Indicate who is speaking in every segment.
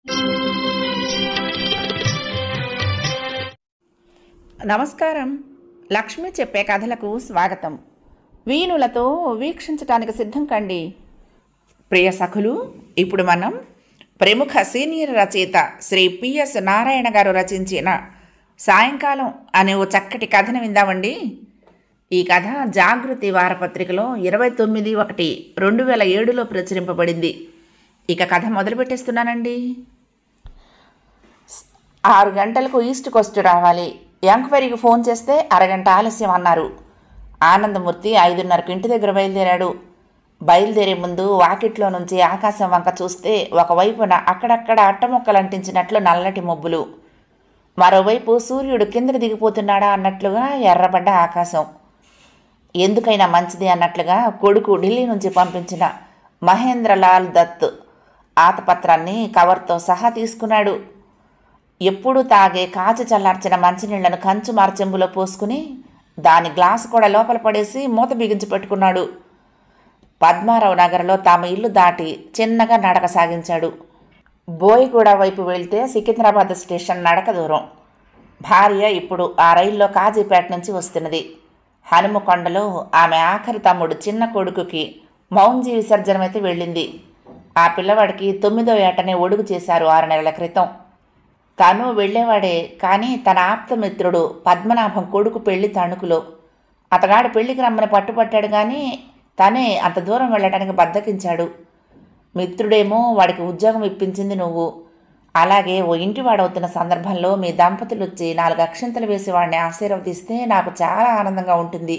Speaker 1: నమస్కారం లక్ష్మి చెప్పే కథలకు స్వాగతం వీణులతో వీక్షించటానికి సిద్ధం కండి ప్రియ సఖులు ఇప్పుడు మనం ప్రముఖ సీనియర్ రచయిత శ్రీ పిఎస్ నారాయణ గారు రచించిన సాయంకాలం అనే ఓ చక్కటి కథను విందామండి ఈ కథ జాగృతి వారపత్రికలో ఇరవై తొమ్మిది ఒకటి రెండు వేల ఏడులో ప్రచురింపబడింది ఇక కథ మొదలు పెట్టేస్తున్నానండి ఆరు గంటలకు ఈస్ట్ కోస్ట్ రావాలి ఎంక్వైరీకి ఫోన్ చేస్తే అరగంట ఆలస్యం అన్నారు ఆనందమూర్తి ఐదున్నరకు ఇంటి దగ్గర బయలుదేరాడు బయలుదేరే ముందు వాకిట్లో నుంచి ఆకాశం వంక చూస్తే ఒకవైపున అక్కడక్కడ అట్టముక్కలు అంటించినట్లు నల్లటి మబ్బులు మరోవైపు సూర్యుడు కిందకి దిగిపోతున్నాడా అన్నట్లుగా ఎర్రబడ్డ ఆకాశం ఎందుకైనా మంచిది అన్నట్లుగా కొడుకు ఢిల్లీ నుంచి పంపించిన మహేంద్రలాల్ దత్ ఆతపత్రాన్ని కవర్తో సహా తీసుకున్నాడు ఎప్పుడు తాగే కాచి చల్లార్చిన మంచినీళ్లను కంచు మార్చెంబులో పోసుకుని దాని గ్లాసు కూడా లోపల పడేసి మూత బిగించి పెట్టుకున్నాడు పద్మారావు నగర్లో తమ ఇల్లు దాటి చిన్నగా నడక సాగించాడు బోయిగూడ వైపు వెళ్తే సికింద్రాబాద్ స్టేషన్ నడక దూరం భార్య ఇప్పుడు ఆ రైల్లో కాజీపేట నుంచి వస్తున్నది హనుమకొండలో ఆమె ఆఖరి తమ్ముడు చిన్న కొడుకుకి మౌంజీ విసర్జనం అయితే వెళ్ళింది ఆ పిల్లవాడికి తొమ్మిదో ఏటనే ఒడుగు చేశారు ఆరు నెలల క్రితం తను వెళ్ళేవాడే కానీ తన ఆప్తమిత్రుడు పద్మనాభం కొడుకు పెళ్లి తణుకులో అతగాడు పెళ్లికి రమ్మని పట్టుపట్టాడు కానీ తనే అంత దూరం వెళ్ళడానికి బద్దకించాడు మిత్రుడేమో వాడికి ఉద్యోగం ఇప్పించింది నువ్వు అలాగే ఓ ఇంటి వాడవుతున్న సందర్భంలో మీ దంపతులు వచ్చి నాలుగు అక్షంతలు వేసి వాడిని ఆశీర్వదిస్తే నాకు చాలా ఆనందంగా ఉంటుంది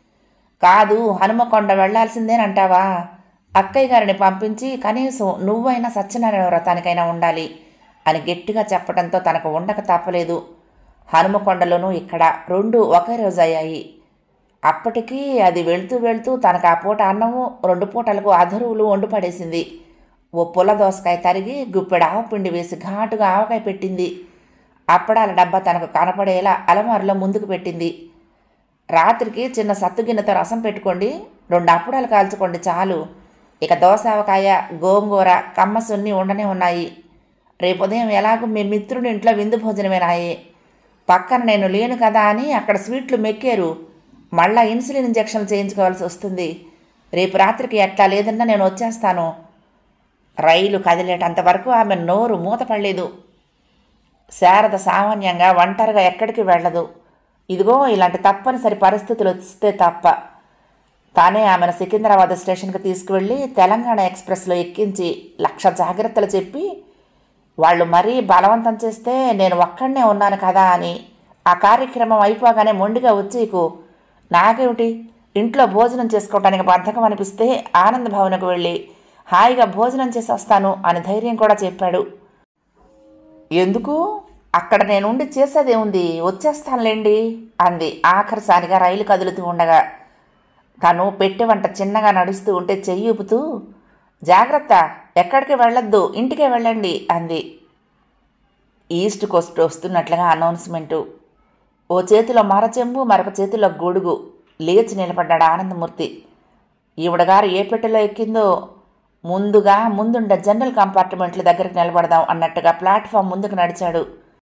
Speaker 1: కాదు హనుమకొండ వెళ్లాల్సిందేనంటావా అక్కయ్య గారిని పంపించి కనీసం నువ్వైనా సత్యనారాయణ వ్రతానికైనా ఉండాలి అని గట్టిగా చెప్పడంతో తనకు ఉండక తప్పలేదు హనుమకొండలోనూ ఇక్కడ రెండు ఒకే రోజు అయ్యాయి అప్పటికి అది వెళ్తూ వెళ్తూ తనకు ఆ పూట అన్నము రెండు పూటలకు అధరువులు వండి పడేసింది ఓ పుల్ల దోసకాయ తరిగి గుప్పెడు ఆవపిండి వేసి ఘాటుగా ఆవకాయ పెట్టింది అప్పడాల డబ్బా తనకు కనపడేలా అలమారులో ముందుకు పెట్టింది రాత్రికి చిన్న సత్తుగిన్నెతో రసం పెట్టుకోండి రెండు అప్పడాలు కాల్చుకోండి చాలు ఇక దోసావకాయ గోంగూర కమ్మ సున్ని ఉండనే ఉన్నాయి రేపు ఉదయం ఎలాగో మీ మిత్రుడి ఇంట్లో విందు భోజనమేనాయే పక్కన నేను లేను కదా అని అక్కడ స్వీట్లు మెక్కారు మళ్ళా ఇన్సులిన్ ఇంజెక్షన్ చేయించుకోవాల్సి వస్తుంది రేపు రాత్రికి ఎట్లా లేదన్నా నేను వచ్చేస్తాను రైలు కదిలేటంత వరకు ఆమె నోరు మూతపడలేదు శారద సామాన్యంగా ఒంటరిగా ఎక్కడికి వెళ్ళదు ఇదిగో ఇలాంటి తప్పనిసరి పరిస్థితులు వస్తే తప్ప తానే ఆమెను సికింద్రాబాద్ స్టేషన్కి తీసుకువెళ్ళి తెలంగాణ ఎక్స్ప్రెస్లో ఎక్కించి లక్ష జాగ్రత్తలు చెప్పి వాళ్ళు మరీ బలవంతం చేస్తే నేను ఒక్కడనే ఉన్నాను కదా అని ఆ కార్యక్రమం అయిపోగానే మొండిగా వచ్చేకు నాకేమిటి ఇంట్లో భోజనం చేసుకోవడానికి బద్ధకం అనిపిస్తే ఆనంద భవన్కు వెళ్ళి హాయిగా భోజనం చేసి వస్తాను అని ధైర్యం కూడా చెప్పాడు ఎందుకు అక్కడ నేనుండి చేసేదేముంది వచ్చేస్తానులేండి అంది ఆఖరిసారిగా రైలు కదులుతూ ఉండగా తను పెట్టె వంట చిన్నగా నడుస్తూ ఉంటే చెయ్యి ఊపుతూ జాగ్రత్త ఎక్కడికి వెళ్ళొద్దు ఇంటికే వెళ్ళండి అంది ఈస్ట్ కోస్ట్ వస్తున్నట్లుగా అనౌన్స్మెంటు ఓ చేతిలో మరచెంబు మరొక చేతిలో గొడుగు లేచి నిలబడ్డాడు ఆనందమూర్తి ఈవిడగారు ఏ పెట్టెలో ఎక్కిందో ముందుగా ముందుండే జనరల్ కంపార్ట్మెంట్ల దగ్గరికి నిలబడదాం అన్నట్టుగా ప్లాట్ఫామ్ ముందుకు నడిచాడు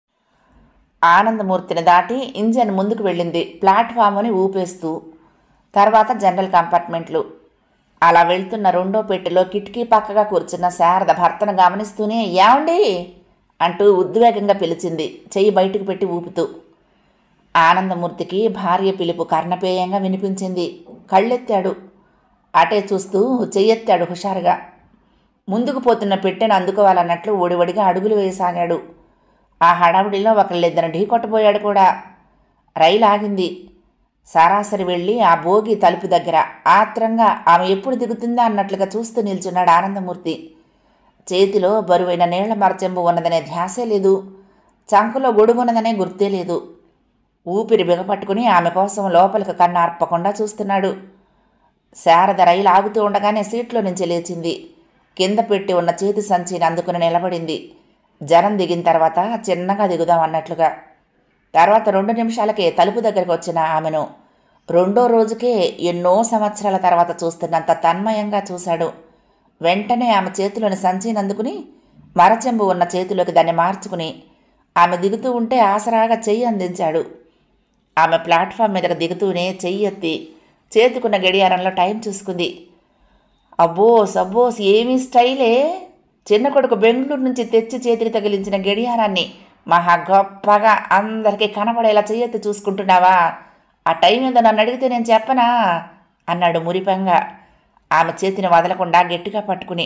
Speaker 1: ఆనందమూర్తిని దాటి ఇంజన్ ముందుకు వెళ్ళింది ప్లాట్ఫామ్ని ఊపేస్తూ తర్వాత జనరల్ కంపార్ట్మెంట్లు అలా వెళ్తున్న రెండో పెట్టెలో కిటికీ పక్కగా కూర్చున్న శారద భర్తను గమనిస్తూనే ఏమండి అంటూ ఉద్వేగంగా పిలిచింది చెయ్యి బయటకు పెట్టి ఊపుతూ ఆనందమూర్తికి భార్య పిలుపు కర్ణపేయంగా వినిపించింది కళ్ళెత్తాడు అటే చూస్తూ చెయ్యెత్తాడు హుషారుగా ముందుకు పోతున్న పెట్టెను అందుకోవాలన్నట్లు ఒడివడిగా అడుగులు వేయసాగాడు ఆ హడావుడిలో ఒకళ్ళిద్దరు ఢీ కొట్టబోయాడు కూడా రైలు ఆగింది సరాసరి వెళ్ళి ఆ భోగి తలుపు దగ్గర ఆత్రంగా ఆమె ఎప్పుడు దిగుతుందా అన్నట్లుగా చూస్తూ నిల్చున్నాడు ఆనందమూర్తి చేతిలో బరువైన నీళ్ల మరచెంబు ఉన్నదనే ధ్యాసే లేదు చంకలో గొడుగున్నదనే గుర్తే లేదు ఊపిరి బిగపట్టుకుని ఆమె కోసం లోపలికి కన్ను ఆర్పకుండా చూస్తున్నాడు శారద రైలు ఆగుతూ ఉండగానే సీట్లో నుంచి లేచింది కింద పెట్టి ఉన్న చేతి సంచిని అందుకుని నిలబడింది జనం దిగిన తర్వాత చిన్నగా దిగుదాం అన్నట్లుగా తర్వాత రెండు నిమిషాలకే తలుపు దగ్గరికి వచ్చిన ఆమెను రెండో రోజుకే ఎన్నో సంవత్సరాల తర్వాత చూస్తున్నంత తన్మయంగా చూశాడు వెంటనే ఆమె చేతిలోని సంచిని అందుకుని మరచెంబు ఉన్న చేతిలోకి దాన్ని మార్చుకుని ఆమె దిగుతూ ఉంటే ఆసరాగా చెయ్యి అందించాడు ఆమె ప్లాట్ఫామ్ మీదకి దిగుతూనే చెయ్యి ఎత్తి చేతుకున్న గడియారంలో టైం చూసుకుంది అబ్బోస్ అబ్బోస్ ఏమీ స్టైలే చిన్న కొడుకు బెంగళూరు నుంచి తెచ్చి చేతికి తగిలించిన గడియారాన్ని మహా గొప్పగా అందరికీ కనబడేలా చెయ్యెత్తి చూసుకుంటున్నావా ఆ టైం ఏదో నన్ను అడిగితే నేను చెప్పనా అన్నాడు మురిపంగా ఆమె చేతిని వదలకుండా గట్టిగా పట్టుకుని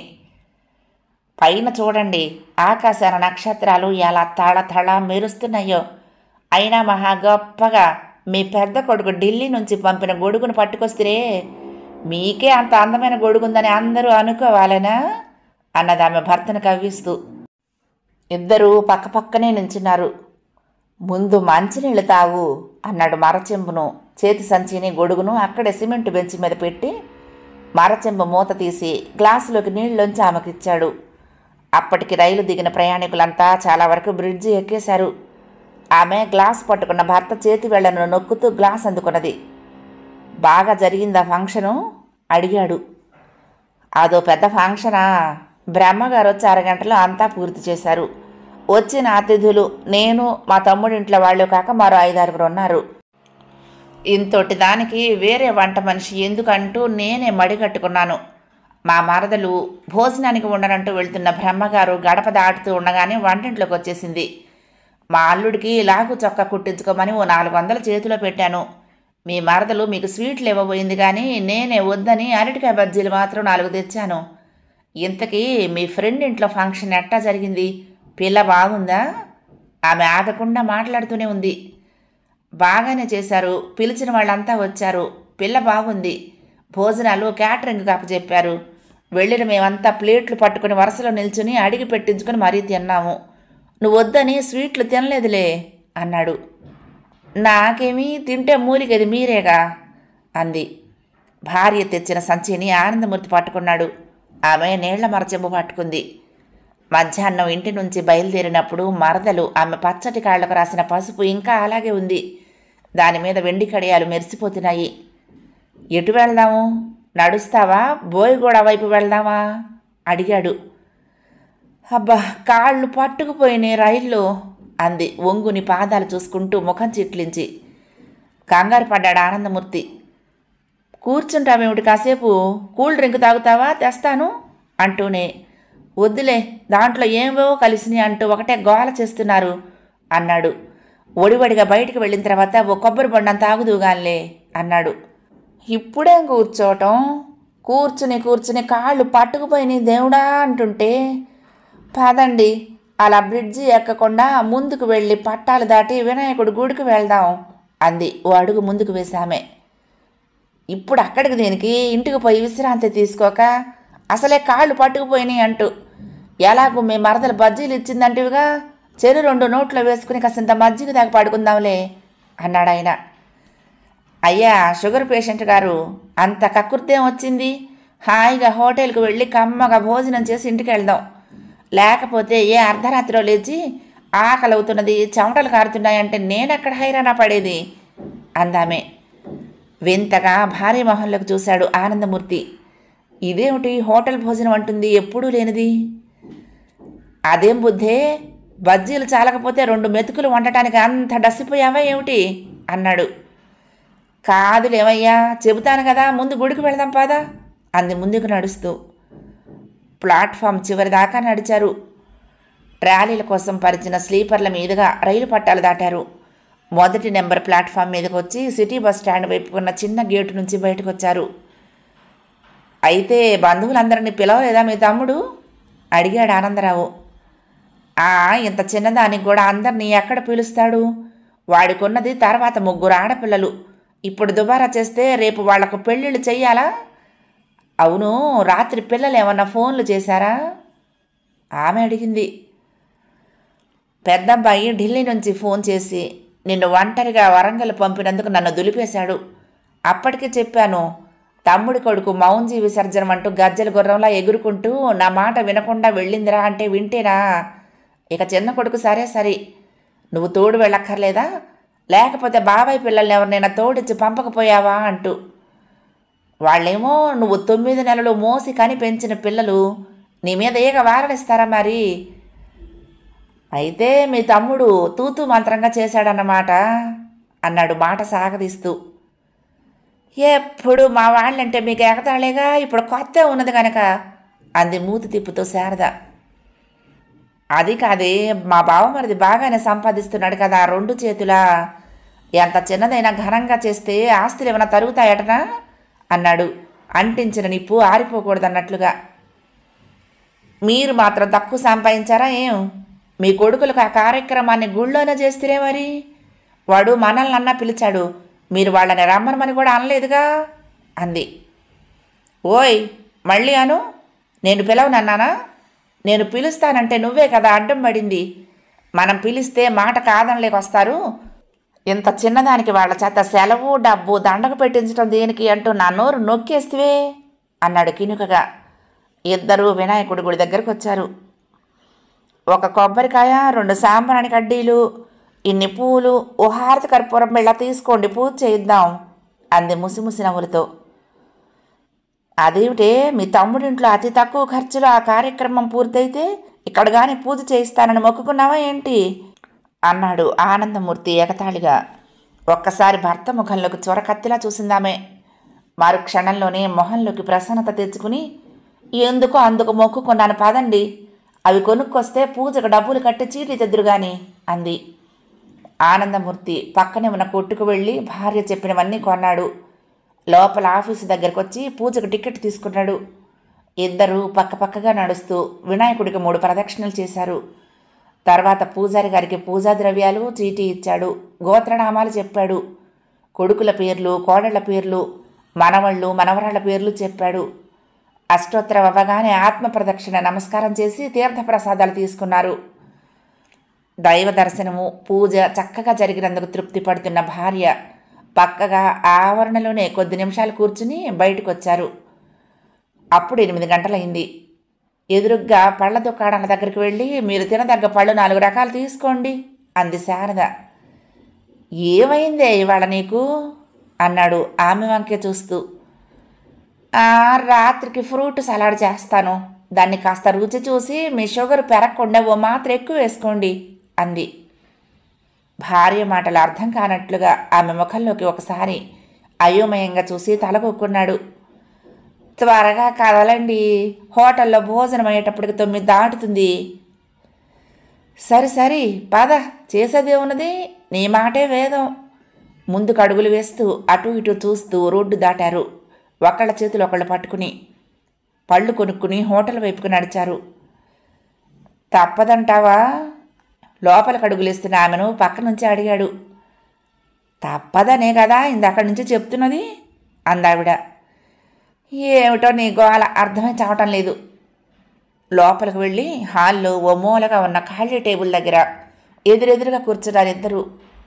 Speaker 1: పైన చూడండి ఆకాశాన నక్షత్రాలు ఎలా తళ తళ మెరుస్తున్నాయో అయినా మహా గొప్పగా మీ పెద్ద కొడుకు ఢిల్లీ నుంచి పంపిన గొడుగును పట్టుకొస్తే మీకే అంత అందమైన గొడుగుందని అందరూ అనుకోవాలనా అన్నది ఆమె భర్తను కవ్విస్తూ ఇద్దరూ పక్కపక్కనే నించున్నారు ముందు మంచినీళ్ళు తాగు అన్నాడు మరచెంబును చేతి సంచిని గొడుగును అక్కడే సిమెంట్ బెంచ్ మీద పెట్టి మరచెంబు మూత తీసి గ్లాసులోకి నీళ్ళొంచి ఆమెకిచ్చాడు అప్పటికి రైలు దిగిన ప్రయాణికులంతా చాలా వరకు బ్రిడ్జి ఎక్కేశారు ఆమె గ్లాస్ పట్టుకున్న భర్త చేతి వేళ్లను నొక్కుతూ గ్లాస్ అందుకున్నది బాగా జరిగిందా ఫంక్షను అడిగాడు అదో పెద్ద ఫంక్షనా బ్రహ్మగారు వచ్చి అరగంటలో అంతా పూర్తి చేశారు వచ్చిన అతిథులు నేను మా తమ్ముడింట్లో వాళ్ళు కాక మరో ఐదారుగురు ఉన్నారు ఇంతటి దానికి వేరే వంట మనిషి ఎందుకంటూ నేనే మడిగట్టుకున్నాను మా మరదలు భోజనానికి ఉండనంటూ వెళ్తున్న బ్రహ్మగారు గడప దాటుతూ ఉండగానే వంటింట్లోకి వచ్చేసింది మా అల్లుడికి లాగు చొక్కా కుట్టించుకోమని ఓ నాలుగు వందల చేతిలో పెట్టాను మీ మరదలు మీకు స్వీట్లు ఇవ్వబోయింది కానీ నేనే వద్దని అరటికాయ బజ్జీలు మాత్రం నాలుగు తెచ్చాను ఇంతకీ మీ ఫ్రెండ్ ఇంట్లో ఫంక్షన్ ఎట్టా జరిగింది పిల్ల బాగుందా ఆమె ఆగకుండా మాట్లాడుతూనే ఉంది బాగానే చేశారు పిలిచిన వాళ్ళంతా వచ్చారు పిల్ల బాగుంది భోజనాలు క్యాటరింగ్ కాపు చెప్పారు వెళ్ళిన మేమంతా ప్లేట్లు పట్టుకుని వరుసలో నిల్చుని అడిగి పెట్టించుకొని మరీ తిన్నాము నువ్వు వద్దని స్వీట్లు తినలేదులే అన్నాడు నాకేమీ తింటే మూలిగది మీరేగా అంది భార్య తెచ్చిన సంచిని ఆనందమూర్తి పట్టుకున్నాడు ఆమె నీళ్ల మరచెంబు పట్టుకుంది మధ్యాహ్నం ఇంటి నుంచి బయలుదేరినప్పుడు మరదలు ఆమె పచ్చటి కాళ్లకు రాసిన పసుపు ఇంకా అలాగే ఉంది దాని మీద వెండి కడియాలు మెరిసిపోతున్నాయి ఎటు వెళ్దాము నడుస్తావా బోయగూడ వైపు వెళ్దామా అడిగాడు అబ్బా కాళ్ళు పట్టుకుపోయినాయి రైల్లో అంది ఒంగుని పాదాలు చూసుకుంటూ ముఖం చిట్లించి కంగారు పడ్డాడు ఆనందమూర్తి కూర్చుంటామేమిటి కాసేపు కూల్ డ్రింక్ తాగుతావా తెస్తాను అంటూనే వద్దులే దాంట్లో ఏమేవో కలిసినాయి అంటూ ఒకటే గోల చేస్తున్నారు అన్నాడు ఒడివడిగా బయటికి వెళ్ళిన తర్వాత ఓ కొబ్బరి బొండం తాగుదుగానిలే అన్నాడు ఇప్పుడేం కూర్చోవటం కూర్చుని కూర్చుని కాళ్ళు పట్టుకుపోయినాయి దేవుడా అంటుంటే పదండి అలా బ్రిడ్జి ఎక్కకుండా ముందుకు వెళ్ళి పట్టాలు దాటి వినాయకుడి గుడికి వెళ్దాం అంది ఓ అడుగు ముందుకు వేశామే ఇప్పుడు అక్కడికి దేనికి ఇంటికి పోయి విశ్రాంతి తీసుకోక అసలే కాళ్ళు పట్టుకుపోయినాయి అంటూ ఎలాగూ మీ మరదల బజ్జీలు ఇచ్చిందంటివిగా చెరు రెండు నోట్లో వేసుకుని కాసింత మజ్జిగ దాకా పడుకుందాంలే అన్నాడు ఆయన అయ్యా షుగర్ పేషెంట్ గారు అంత కక్కుర్తేం వచ్చింది హాయిగా హోటల్కి వెళ్ళి కమ్మగా భోజనం చేసి ఇంటికి వెళ్దాం లేకపోతే ఏ అర్ధరాత్రిలో లేచి ఆకలి అవుతున్నది చెమటలు కారుతున్నాయంటే నేనెక్కడ హైరాణ పడేది అందామే వింతగా భార్య మొహంలోకి చూశాడు ఆనందమూర్తి ఇదేమిటి హోటల్ భోజనం అంటుంది ఎప్పుడూ లేనిది అదేం బుద్ధే బజ్జీలు చాలకపోతే రెండు మెతుకులు వండటానికి అంత డసిపోయావా ఏమిటి అన్నాడు కాదులేవయ్యా చెబుతాను కదా ముందు గుడికి వెళదాం పాదా అంది ముందుకు నడుస్తూ ప్లాట్ఫామ్ చివరి దాకా నడిచారు ట్రాలీల కోసం పరిచిన స్లీపర్ల మీదుగా రైలు పట్టాలు దాటారు మొదటి నెంబర్ ప్లాట్ఫామ్ మీదకి వచ్చి సిటీ బస్ స్టాండ్ వైపు ఉన్న చిన్న గేటు నుంచి బయటకు వచ్చారు అయితే బంధువులందరినీ పిలవలేదా మీ తమ్ముడు అడిగాడు ఆనందరావు ఆ ఇంత చిన్నదానికి కూడా అందరినీ ఎక్కడ పిలుస్తాడు వాడికున్నది తర్వాత ముగ్గురు ఆడపిల్లలు ఇప్పుడు దుబారా చేస్తే రేపు వాళ్లకు పెళ్ళిళ్ళు చెయ్యాలా అవును రాత్రి పిల్లలు ఏమన్నా ఫోన్లు చేశారా ఆమె అడిగింది పెద్దబ్బాయి ఢిల్లీ నుంచి ఫోన్ చేసి నిన్ను ఒంటరిగా వరంగల్ పంపినందుకు నన్ను దులిపేశాడు అప్పటికే చెప్పాను తమ్ముడి కొడుకు మౌంజీ విసర్జనం అంటూ గజ్జల గుర్రంలా ఎగురుకుంటూ నా మాట వినకుండా వెళ్ళిందిరా అంటే వింటేనా ఇక చిన్న కొడుకు సరే సరే నువ్వు తోడు వెళ్ళక్కర్లేదా లేకపోతే బాబాయ్ పిల్లల్ని ఎవరినైనా తోడిచ్చి పంపకపోయావా అంటూ వాళ్ళేమో నువ్వు తొమ్మిది నెలలు మోసి కని పెంచిన పిల్లలు నీ మీద ఏగ వారడిస్తారా మరి అయితే మీ తమ్ముడు తూతూ మంత్రంగా చేశాడన్నమాట అన్నాడు మాట సాగదీస్తూ ఎప్పుడు మా వాళ్ళంటే మీకు ఎగతాళేగా ఇప్పుడు కొత్త ఉన్నది కనుక అంది మూతి తిప్పుతూ శారద అది కాదే మా బావమరిది బాగానే సంపాదిస్తున్నాడు కదా రెండు చేతులా ఎంత చిన్నదైనా ఘనంగా చేస్తే ఆస్తులు ఏమైనా తరుగుతాయటనా అన్నాడు అంటించిన నిప్పు ఆరిపోకూడదన్నట్లుగా మీరు మాత్రం తక్కువ సంపాదించారా ఏం మీ కొడుకులకు ఆ కార్యక్రమాన్ని గుళ్ళోనే చేస్తేనే మరి వాడు మనల్ని అన్నా పిలిచాడు మీరు వాళ్ళని రమ్మనమని కూడా అనలేదుగా అంది ఓయ్ మళ్ళీ అను నేను పిలవనన్నానా నేను పిలుస్తానంటే నువ్వే కదా అడ్డం పడింది మనం పిలిస్తే మాట కాదనలేక వస్తారు ఇంత చిన్నదానికి వాళ్ళ చేత సెలవు డబ్బు దండకు పెట్టించడం దేనికి అంటూ నా నోరు నొక్కేస్తే అన్నాడు కినుకగా ఇద్దరు వినాయకుడి గుడి దగ్గరకు వచ్చారు ఒక కొబ్బరికాయ రెండు సాంబ్రాణి కడ్డీలు ఇన్ని పూలు ఓ హారతి కర్పూరం బిళ్ళ తీసుకోండి పూజ చేయిద్దాం అంది ముసిముసి నవ్వులతో అదేమిటే మీ తమ్ముడింట్లో అతి తక్కువ ఖర్చులో ఆ కార్యక్రమం పూర్తయితే ఇక్కడ కానీ పూజ చేయిస్తానని మొక్కుకున్నావా ఏంటి అన్నాడు ఆనందమూర్తి ఎగతాళిగా ఒక్కసారి భర్త ముఖంలోకి చొరకత్తిలా చూసిందామే మరు క్షణంలోనే మొహంలోకి ప్రసన్నత తెచ్చుకుని ఎందుకో అందుకు మొక్కుకున్నాను పదండి అవి కొనుక్కొస్తే పూజకు డబ్బులు కట్టి చీటీ తెద్దురుగాని అంది ఆనందమూర్తి పక్కనే ఉన్న కొట్టుకు వెళ్ళి భార్య చెప్పినవన్నీ కొన్నాడు లోపల ఆఫీసు దగ్గరకు వచ్చి పూజకు టికెట్ తీసుకున్నాడు ఇద్దరు పక్కపక్కగా నడుస్తూ వినాయకుడికి మూడు ప్రదక్షిణలు చేశారు తర్వాత పూజారి గారికి పూజా ద్రవ్యాలు చీటీ ఇచ్చాడు గోత్రనామాలు చెప్పాడు కొడుకుల పేర్లు కోడళ్ల పేర్లు మనవళ్ళు మనవరాళ్ల పేర్లు చెప్పాడు అష్టోత్తరం అవ్వగానే ఆత్మ ప్రదక్షిణ నమస్కారం చేసి తీర్థప్రసాదాలు తీసుకున్నారు దైవ దర్శనము పూజ చక్కగా జరిగినందుకు తృప్తి పడుతున్న భార్య పక్కగా ఆవరణలోనే కొద్ది నిమిషాలు కూర్చుని బయటకు వచ్చారు అప్పుడు ఎనిమిది గంటలైంది ఎదురుగ్గా పళ్ళ దుకాణాల దగ్గరికి వెళ్ళి మీరు తినదగ్గ పళ్ళు నాలుగు రకాలు తీసుకోండి అంది శారద ఏమైందే ఇవాళ నీకు అన్నాడు ఆమె వంకే చూస్తూ "ఆ, రాత్రికి ఫ్రూట్ సలాడ్ చేస్తాను దాన్ని కాస్త రుచి చూసి మీ షుగర్ పెరగకుండా ఓ మాత్ర ఎక్కువ వేసుకోండి అంది భార్య మాటలు అర్థం కానట్లుగా ఆమె ముఖంలోకి ఒకసారి అయోమయంగా చూసి తలకొక్కున్నాడు త్వరగా కదలండి హోటల్లో భోజనం అయ్యేటప్పటికి తొమ్మిది దాటుతుంది సరి సరి పద చేసేదే ఉన్నది నీ మాటే వేదం ముందుకు అడుగులు వేస్తూ అటు ఇటు చూస్తూ రోడ్డు దాటారు ఒకళ్ళ చేతులు ఒకళ్ళు పట్టుకుని పళ్ళు కొనుక్కుని హోటల్ వైపుకు నడిచారు తప్పదంటావా లోపలికి అడుగులేస్తున్న ఆమెను పక్క నుంచి అడిగాడు తప్పదనే కదా ఇందాక నుంచి చెప్తున్నది అందావిడ ఏమిటో నీ గోల అర్థమే చావటం లేదు లోపలికి వెళ్ళి హాల్లో ఓ మూలగా ఉన్న ఖాళీ టేబుల్ దగ్గర ఎదురెదురుగా కూర్చున్నారు ఇద్దరు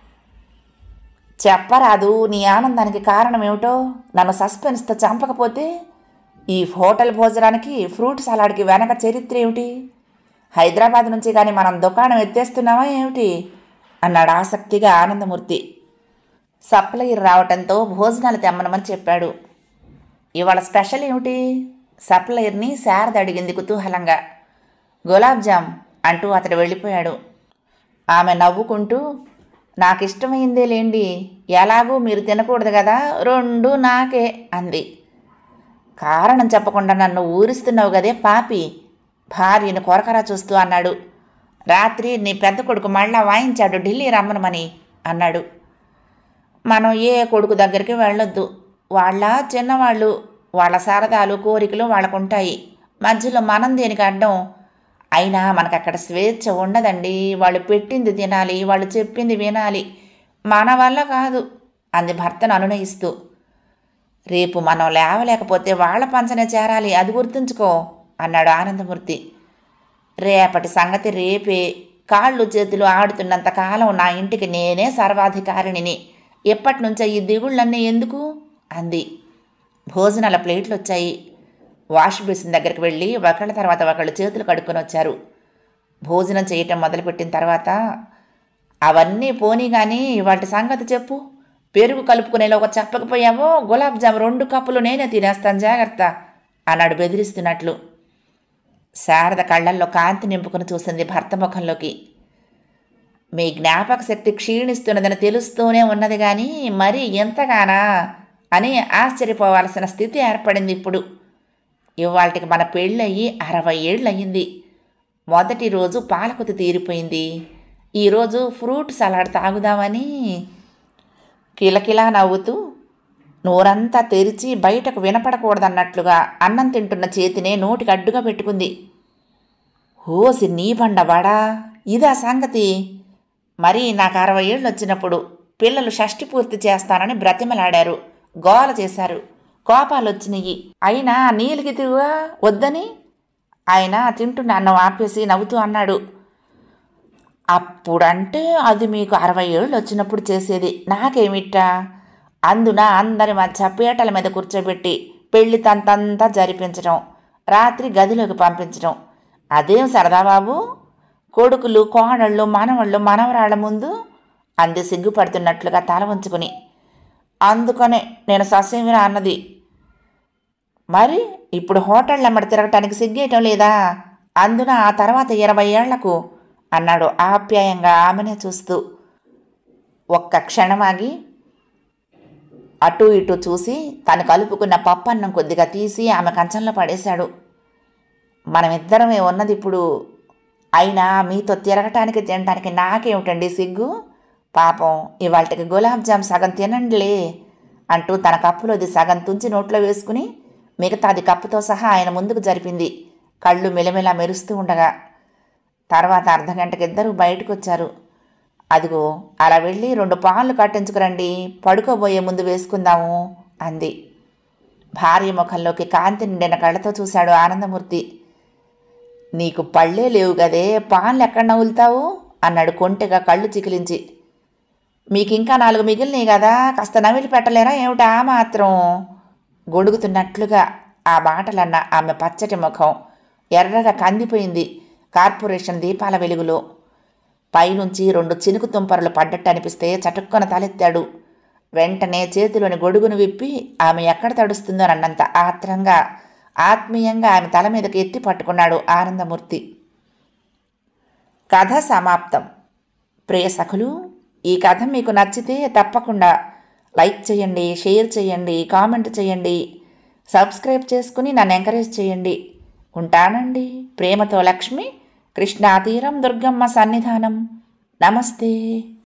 Speaker 1: చెప్పరాదు నీ ఆనందానికి కారణం ఏమిటో నన్ను సస్పెన్స్తో చంపకపోతే ఈ హోటల్ భోజనానికి ఫ్రూట్ సలాడ్కి వెనక చరిత్ర ఏమిటి హైదరాబాద్ నుంచి కానీ మనం దుకాణం ఎత్తేస్తున్నావా ఏమిటి అన్నాడు ఆసక్తిగా ఆనందమూర్తి సప్లయర్ రావటంతో భోజనాలు తెమ్మనమని చెప్పాడు ఇవాళ స్పెషల్ ఏమిటి సప్లయర్ని శారద అడిగింది కుతూహలంగా గులాబ్ జామ్ అంటూ అతడు వెళ్ళిపోయాడు ఆమె నవ్వుకుంటూ నాకు ఇష్టమైందే లేండి ఎలాగూ మీరు తినకూడదు కదా రెండు నాకే అంది కారణం చెప్పకుండా నన్ను ఊరిస్తున్నావు కదే పాపి భార్యను కొరకరా చూస్తూ అన్నాడు రాత్రి నీ పెద్ద కొడుకు మళ్ళా వాయించాడు ఢిల్లీ రమ్మనమని అన్నాడు మనం ఏ కొడుకు దగ్గరికి వెళ్ళొద్దు వాళ్ళ చిన్నవాళ్ళు వాళ్ళ సరదాలు కోరికలు వాళ్ళకుంటాయి మధ్యలో మనం దేనికి అడ్డం అయినా మనకు అక్కడ స్వేచ్ఛ ఉండదండి వాళ్ళు పెట్టింది తినాలి వాళ్ళు చెప్పింది వినాలి మన వల్ల కాదు అంది భర్తను అనునయిస్తూ రేపు మనం లేవలేకపోతే వాళ్ళ పంచనే చేరాలి అది గుర్తుంచుకో అన్నాడు ఆనందమూర్తి రేపటి సంగతి రేపే కాళ్ళు చేతులు ఆడుతున్నంత కాలం నా ఇంటికి నేనే సర్వాధికారిణిని ఎప్పటి నుంచో ఈ దిగుళ్ళన్నీ ఎందుకు అంది భోజనాల ప్లేట్లు వచ్చాయి వాష్ బేసిన్ దగ్గరికి వెళ్ళి ఒకళ్ళ తర్వాత ఒకళ్ళు చేతులు కడుక్కొని వచ్చారు భోజనం చేయటం మొదలుపెట్టిన తర్వాత అవన్నీ పోనీ కానీ వాటి సంగతి చెప్పు పెరుగు కలుపుకునేలో ఒక చెప్పకపోయావో గులాబ్ జామ్ రెండు కప్పులు నేనే తినేస్తాను జాగ్రత్త అన్నాడు బెదిరిస్తున్నట్లు శారద కళ్ళల్లో కాంతి నింపుకుని చూసింది భర్త ముఖంలోకి మీ జ్ఞాపక శక్తి క్షీణిస్తున్నదని తెలుస్తూనే ఉన్నది కానీ మరి ఎంతగానా అని ఆశ్చర్యపోవాల్సిన స్థితి ఏర్పడింది ఇప్పుడు ఇవాళకి మన పెళ్ళయి అరవై ఏళ్ళు అయ్యింది మొదటి రోజు పాలకుతి తీరిపోయింది ఈరోజు ఫ్రూట్ సలాడ్ తాగుదామని కిలకిలా నవ్వుతూ నోరంతా తెరిచి బయటకు వినపడకూడదన్నట్లుగా అన్నం తింటున్న చేతినే నోటికి అడ్డుగా పెట్టుకుంది ఓసి నీ బండవాడా ఇదా సంగతి మరి నాకు అరవై ఏళ్ళు వచ్చినప్పుడు పిల్లలు షష్టి పూర్తి చేస్తానని బ్రతిమలాడారు గోల చేశారు కోపాలు వచ్చినాయి అయినా నీలికి తిరుగా వద్దని ఆయన తింటున్న అన్నం ఆపేసి నవ్వుతూ అన్నాడు అప్పుడంటే అది మీకు అరవై ఏళ్ళు వచ్చినప్పుడు చేసేది నాకేమిట్టా అందున అందరి మధ్య పీటల మీద కూర్చోబెట్టి పెళ్లి తంతంతా జరిపించడం రాత్రి గదిలోకి పంపించడం అదేం సరదా బాబు కొడుకులు కోడళ్ళు మనవళ్ళు మనవరాళ్ళ ముందు అంది సిగ్గుపడుతున్నట్లుగా తల ఉంచుకుని అందుకనే నేను ససేమిరా అన్నది మరి ఇప్పుడు హోటళ్ళ అమ్మడి తిరగటానికి సిగ్గేయటం లేదా అందున ఆ తర్వాత ఇరవై ఏళ్లకు అన్నాడు ఆప్యాయంగా ఆమెనే చూస్తూ ఒక్క క్షణమాగి అటు ఇటు చూసి తను కలుపుకున్న పప్పన్నం కొద్దిగా తీసి ఆమె కంచంలో పడేశాడు మనమిద్దరమే ఉన్నది ఇప్పుడు అయినా మీతో తిరగటానికి తినటానికి నాకేమిటండి సిగ్గు పాపం ఇవాళకి గులాబ్ జామ్ సగం తినండిలే అంటూ తన కప్పులోది సగం తుంచి నోట్లో వేసుకుని మిగతాది కప్పుతో సహా ఆయన ముందుకు జరిపింది కళ్ళు మెలమెలా మెరుస్తూ ఉండగా తర్వాత అర్ధగంటకి ఇద్దరు బయటకు వచ్చారు అదిగో అలా వెళ్ళి రెండు పాన్లు కట్టించుకురండి పడుకోబోయే ముందు వేసుకుందాము అంది భార్య ముఖంలోకి కాంతి నిండిన కళ్ళతో చూశాడు ఆనందమూర్తి నీకు పళ్ళే లేవు గదే పాన్లు ఎక్కడ నవ్వులుతావు అన్నాడు కొంటెగా కళ్ళు చికిలించి మీకు ఇంకా నాలుగు మిగిలినాయి కదా కాస్త నవిలి పెట్టలేరా ఏమిటా మాత్రం గొడుగుతున్నట్లుగా ఆ మాటలన్న ఆమె పచ్చటి ముఖం ఎర్రగా కందిపోయింది కార్పొరేషన్ దీపాల వెలుగులో పైనుంచి రెండు చినుకు తుంపరలు పడ్డట్టు అనిపిస్తే చటుక్కున తలెత్తాడు వెంటనే చేతిలోని గొడుగును విప్పి ఆమె ఎక్కడ తడుస్తుందోనన్నంత ఆత్రంగా ఆత్మీయంగా ఆమె తల మీదకి ఎత్తి పట్టుకున్నాడు ఆనందమూర్తి కథ సమాప్తం ప్రియ సఖులు ఈ కథ మీకు నచ్చితే తప్పకుండా లైక్ చేయండి షేర్ చేయండి కామెంట్ చేయండి సబ్స్క్రైబ్ చేసుకుని నన్ను ఎంకరేజ్ చేయండి ఉంటానండి ప్రేమతో లక్ష్మి కృష్ణాతీరం దుర్గమ్మ సన్నిధానం నమస్తే